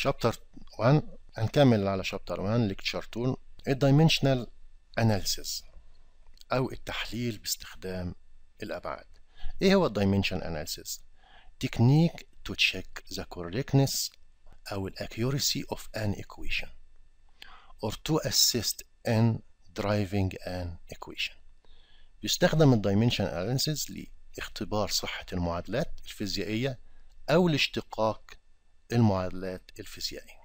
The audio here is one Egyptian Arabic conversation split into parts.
شابتر 1 هنكمل على شابتر 1 ليكتشر 2 الدايمنشنال اناليسيس او التحليل باستخدام الابعاد ايه هو الدايمنشن اناليسيس تكنيك to check the correctness او accuracy of an equation or to assist in driving an equation يستخدم الدايمنشن اناليسيس لاختبار صحة المعادلات الفيزيائية أو لاشتقاق المعادلات الفيزيائية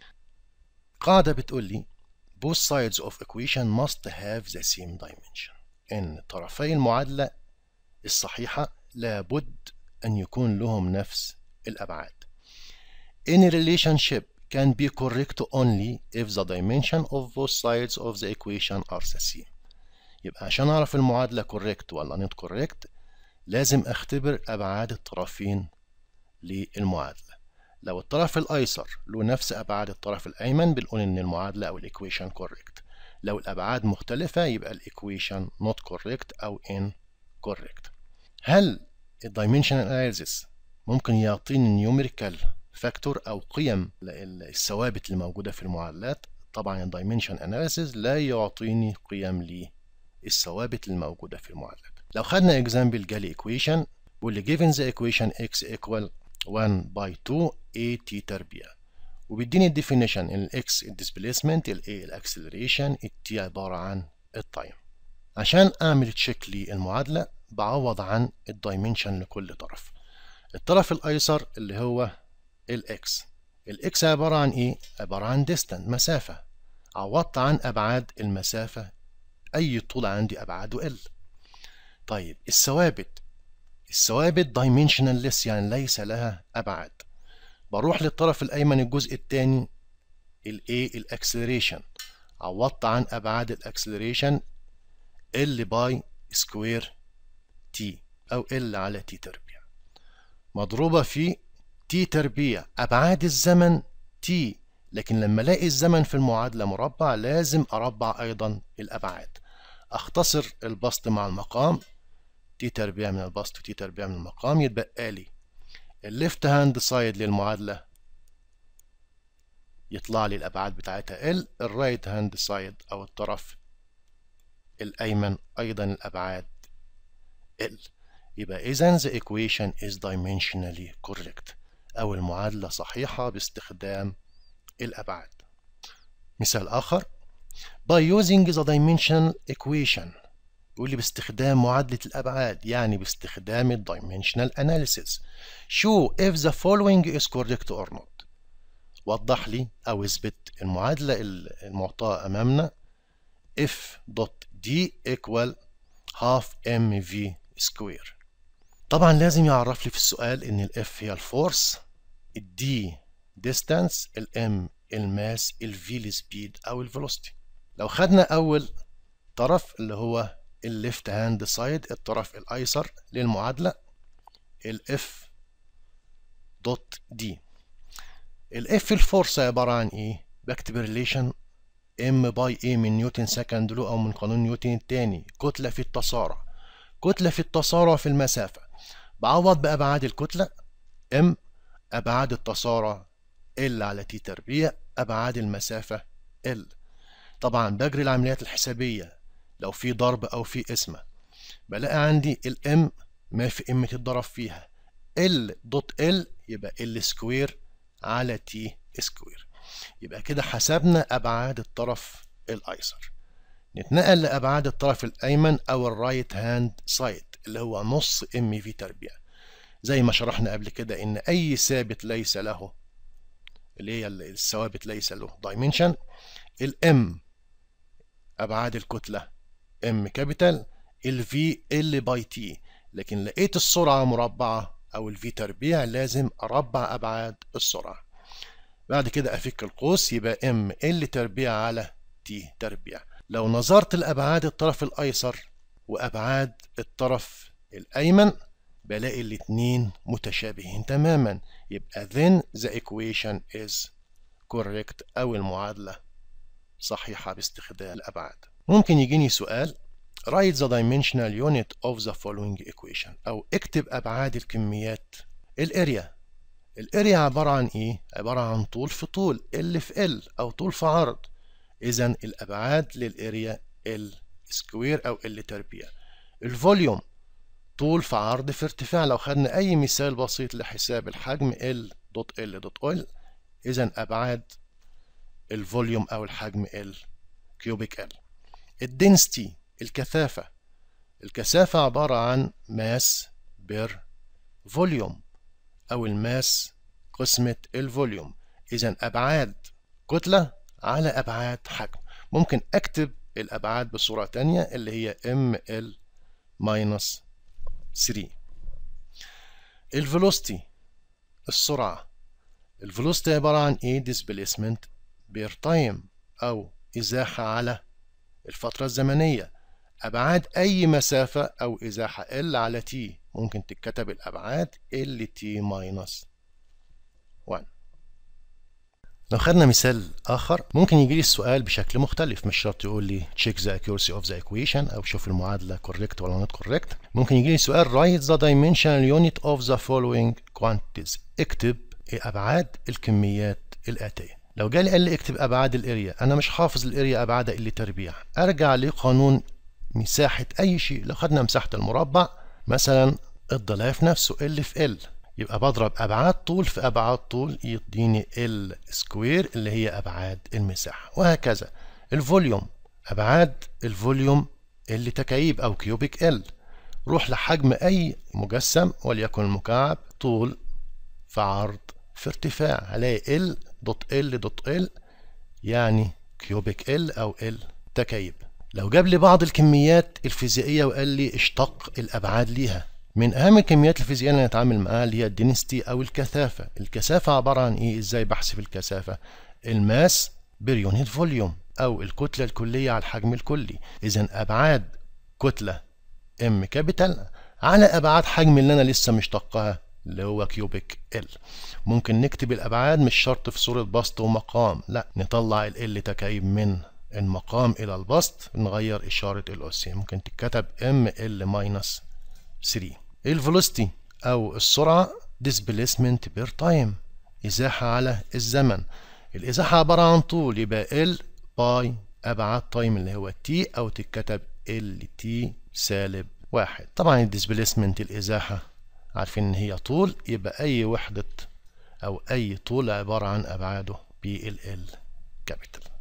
قاعدة بتقول لي both sides of equation must have the same dimension إن طرفي المعادلة الصحيحة لابد أن يكون لهم نفس الأبعاد Any relationship can be correct only if the dimension of both sides of the equation are the same يبقى عشان أعرف المعادلة correct ولا not correct لازم أختبر أبعاد الطرفين للمعادلة لو الطرف الأيسر له نفس أبعاد الطرف الأيمن بنقول إن المعادلة أو الإيكويشن correct لو الأبعاد مختلفة يبقى الإيكويشن not correct أو incorrect هل الدايمنشنال اناليسيس ممكن يعطيني نيوميريكال فاكتور او قيم الثوابت اللي موجوده في المعادلات طبعا الدايمنشن اناليسيس لا يعطيني قيم للثوابت الموجوده في المعادلات لو خدنا اكزامبل جالي ايكويشن واللي given the equation x equal 1 by 2 a t تربيع وبيديني الديفينيشن الاكس الديسبيسمنت الاي الاكسلريشن التي عباره عن التايم عشان اعمل تشيك للمعادله بعوض عن الدايمنشن لكل طرف الطرف الايسر اللي هو الاكس الاكس عباره عن ايه عباره عن ديستانت مسافه عوضت عن ابعاد المسافه اي طول عندي ابعاده ال طيب الثوابت الثوابت dimensionless يعني ليس لها ابعاد بروح للطرف الايمن الجزء الثاني الاي الاكسلريشن عوضت عن ابعاد الاكسلريشن ال باي سكوير تي او ال على تي تربيع مضروبة في تي تربيع ابعاد الزمن تي لكن لما الاقي الزمن في المعادلة مربع لازم اربع ايضا الابعاد اختصر البسط مع المقام تي تربيع من البسط وتي تربيع من المقام يتبقى لي الليفت هاند سايد للمعادلة يطلع لي الابعاد بتاعتها ال الرايت هاند سايد او الطرف الايمن ايضا الابعاد ال يبقى اذا the equation is dimensionally correct او المعادلة صحيحة باستخدام الابعاد مثال اخر by using the dimensional equation يقول لي باستخدام معادلة الأبعاد يعني باستخدام ال dimensional analysis show if the following is correct or not وضح لي أو اثبت المعادلة المعطاة أمامنا f dot d equal half mv square طبعا لازم يعرف لي في السؤال ان ال f هي الفورس ال d distance ال m الماس ال v السبيد او الفيلوسيتي لو خدنا اول طرف اللي هو الليفت هاند سايد الطرف الايسر للمعادله الاف دوت دي الاف الفورس عباره عن ايه بكتب ريليشن ام باي اي من نيوتن سكند لو او من قانون نيوتن الثاني كتله في التسارع كتله في التسارع في المسافه بعوض بابعاد الكتله ام ابعاد التسارع ال على تي تربيع ابعاد المسافه ال طبعا بجري العمليات الحسابيه لو في ضرب او في قسمه بلاقي عندي الام ما في ام تتضرب فيها ال دوت ال يبقى ال سكوير على تي سكوير يبقى كده حسبنا ابعاد الطرف الايسر نتنقل لابعاد الطرف الايمن او الرايت هاند سايد اللي هو نص ام في تربيع زي ما شرحنا قبل كده ان اي ثابت ليس له اللي هي الثوابت ليس له دايمنشن الام ابعاد الكتله ام كابيتال الفي ال باي تي لكن لقيت السرعه مربعه او الفي تربيع لازم اربع ابعاد السرعه بعد كده افك القوس يبقى ام ال تربيع على تي تربيع لو نظرت لابعاد الطرف الايسر وابعاد الطرف الايمن بلاقي الاتنين متشابهين تماما يبقى then the equation is correct او المعادله صحيحه باستخدام الابعاد ممكن يجيني سؤال write the dimensional unit of the following equation أو اكتب أبعاد الكميات الاريا الاريا عبارة عن ايه؟ عبارة عن طول في طول ال في ال او طول في عرض اذا الابعاد للاريا ال سكوير او ال تربيع الفوليوم طول في عرض في ارتفاع لو خدنا اي مثال بسيط لحساب الحجم ال دوت ال دوت ال اذا ابعاد الفوليوم او الحجم ال كيوبيك ال الدنسيتي الكثافة الكثافة عبارة عن ماس بير فوليوم أو الماس قسمة الفوليوم إذا أبعاد كتلة على أبعاد حجم ممكن أكتب الأبعاد بصورة تانية اللي هي ml minus 3 الفيلوستي السرعة الفيلوستي عبارة عن ايه displacement بير تايم أو إزاحة على الفترة الزمنية أبعاد أي مسافة أو إزاحة L على T ممكن تتكتب الأبعاد LT minus 1 لو خدنا مثال آخر ممكن يجي لي السؤال بشكل مختلف مش شرط يقول لي check the accuracy of the equation أو شوف المعادلة correct ولا not correct ممكن يجي لي سؤال write the dimensional unit of the following quantities اكتب أبعاد الكميات الآتية لو جالي قال لي اكتب ابعاد الاريا انا مش حافظ الاريا ابعادها اللي تربيع ارجع لقانون مساحة اي شيء لو خدنا مساحة المربع مثلا الضلاف نفسه ال في ال يبقى بضرب ابعاد طول في ابعاد طول يديني ال سكوير اللي هي ابعاد المساحة وهكذا الفوليوم ابعاد الفوليوم اللي تكعيب او كيوبيك ال روح لحجم اي مجسم وليكن المكعب طول في عرض في ارتفاع هلاقي ال دوت ال دوت ال يعني كيوبيك ال او ال تكعيب لو جاب لي بعض الكميات الفيزيائيه وقال لي اشتق الابعاد ليها من اهم الكميات الفيزيائيه اللي نتعامل معاها اللي هي الدينستي او الكثافه الكثافه عباره عن ايه ازاي بحسب الكثافه الماس بير يونت فوليوم او الكتله الكليه على الحجم الكلي اذا ابعاد كتله ام كابيتال على ابعاد حجم اللي انا لسه مشتقها اللي هو كيوبيك ال ممكن نكتب الابعاد مش شرط في صوره بسط ومقام لا نطلع ال تكعيب من المقام الى البسط نغير اشاره الاس ممكن تتكتب ام ال ماينس 3 الفيلوسيتي او السرعه displacement بير تايم ازاحه على الزمن الازاحه عباره عن طول يبقى ال باي ابعاد تايم اللي هو تي او تتكتب ال تي سالب واحد طبعا الديسبليسمنت الازاحه عارفين ان هي طول يبقى اي وحدة او اي طول عبارة عن ابعاده بال ال كابيتال